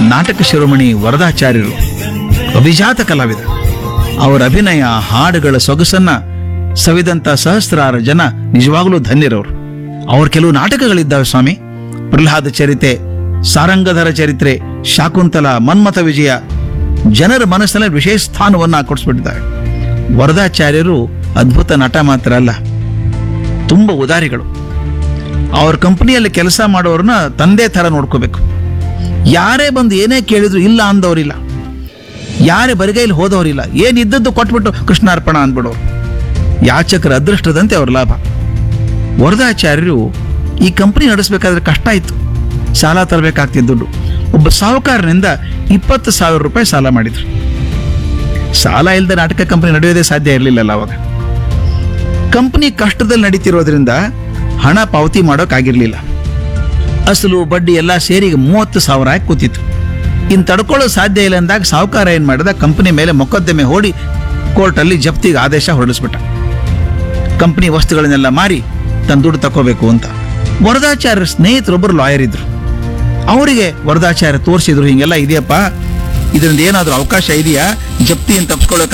ನಾಟಕ ಶಿರೋಮಣಿ ವರದಾಚಾರ್ಯರು ಅಭಿಜಾತ ಕಲಾವಿದ ಅವರ ಅಭಿನಯ ಹಾಡುಗಳ ಸೊಗಸನ್ನ ಸವಿದಂತ ಸಹಸ್ರಾರ ಜನ ನಿಜವಾಗಲೂ ಧನ್ಯರವರು ಅವ್ರ ಕೆಲವು ನಾಟಕಗಳಿದ್ದಾವೆ ಸ್ವಾಮಿ ಪ್ರಹ್ಲಾದ ಚರಿತೆ ಸಾರಂಗಧರ ಚರಿತ್ರೆ ಶಾಕುಂತಲ ಮನ್ಮಥ ವಿಜಯ ಜನರ ಮನಸ್ಸಿನಲ್ಲಿ ವಿಶೇಷ ಸ್ಥಾನವನ್ನು ಕೊಡಿಸ್ಬಿಟ್ಟಿದ್ದಾರೆ ವರದಾಚಾರ್ಯರು ಅದ್ಭುತ ನಟ ಮಾತ್ರ ಅಲ್ಲ ತುಂಬ ಉದಾರಿಗಳು ಅವ್ರ ಕಂಪನಿಯಲ್ಲಿ ಕೆಲಸ ಮಾಡೋರನ್ನ ತಂದೆ ಥರ ನೋಡ್ಕೋಬೇಕು ಯಾರೇ ಬಂದು ಏನೇ ಕೇಳಿದ್ರು ಇಲ್ಲ ಅಂದವರಿಲ್ಲ ಯಾರೇ ಬರಿಗೈಲಿ ಹೋದವರಿಲ್ಲ ಏನಿದ್ದದ್ದು ಕೊಟ್ಬಿಟ್ಟು ಕೃಷ್ಣಾರ್ಪಣ ಅಂದ್ಬಿಡೋರು ಯಾಚಕರ ಅದೃಷ್ಟದಂತೆ ಅವ್ರ ಲಾಭ ವರದಾಚಾರ್ಯರು ಈ ಕಂಪನಿ ನಡೆಸಬೇಕಾದ್ರೆ ಕಷ್ಟ ಇತ್ತು ಸಾಲ ತರಬೇಕಾಗ್ತಿದ್ದ ದುಡ್ಡು ಒಬ್ಬ ಸಾಹುಕಾರನಿಂದ ಇಪ್ಪತ್ತು ಸಾವಿರ ರೂಪಾಯಿ ಸಾಲ ಮಾಡಿದ್ರು ಸಾಲ ಇಲ್ಲದೆ ನಾಟಕ ಕಂಪನಿ ನಡೆಯೋದೇ ಸಾಧ್ಯ ಇರಲಿಲ್ಲಲ್ಲ ಅವಾಗ ಕಂಪನಿ ಕಷ್ಟದಲ್ಲಿ ನಡೀತಿರೋದ್ರಿಂದ ಹಣ ಪಾವತಿ ಮಾಡೋಕ್ಕಾಗಿರ್ಲಿಲ್ಲ ಅಸಲು ಬಡ್ಡಿ ಎಲ್ಲ ಸೇರಿ ಮೂವತ್ತು ಸಾವಿರ ಆಗಿ ಕೂತಿತ್ತು ಇನ್ನು ತಡ್ಕೊಳ್ಳೋದು ಸಾಧ್ಯ ಇಲ್ಲ ಅಂದಾಗ ಸಾಹುಕಾರ ಏನು ಮಾಡಿದ ಕಂಪನಿ ಮೇಲೆ ಮೊಕದ್ದಮೆ ಹೂಡಿ ಕೋರ್ಟಲ್ಲಿ ಜಪ್ತಿಗೆ ಆದೇಶ ಹೊರಡಿಸ್ಬಿಟ್ಟ ಕಂಪನಿ ವಸ್ತುಗಳನ್ನೆಲ್ಲ ಮಾರಿ ತನ್ನ ದುಡ್ಡು ತಗೋಬೇಕು ಅಂತ ವರದಾಚಾರ್ಯ ಸ್ನೇಹಿತರೊಬ್ಬರು ಲಾಯರ್ ಇದ್ರು ಅವರಿಗೆ ವರದಾಚಾರ್ಯ ತೋರಿಸಿದ್ರು ಹಿಂಗೆಲ್ಲ ಇದೆಯಪ್ಪ ಇದರಿಂದ ಏನಾದರೂ ಅವಕಾಶ ಇದೆಯಾ ಜಪ್ತಿಯನ್ನು ತಪ್ಪಿಸ್ಕೊಳ್ಳೋಕೆ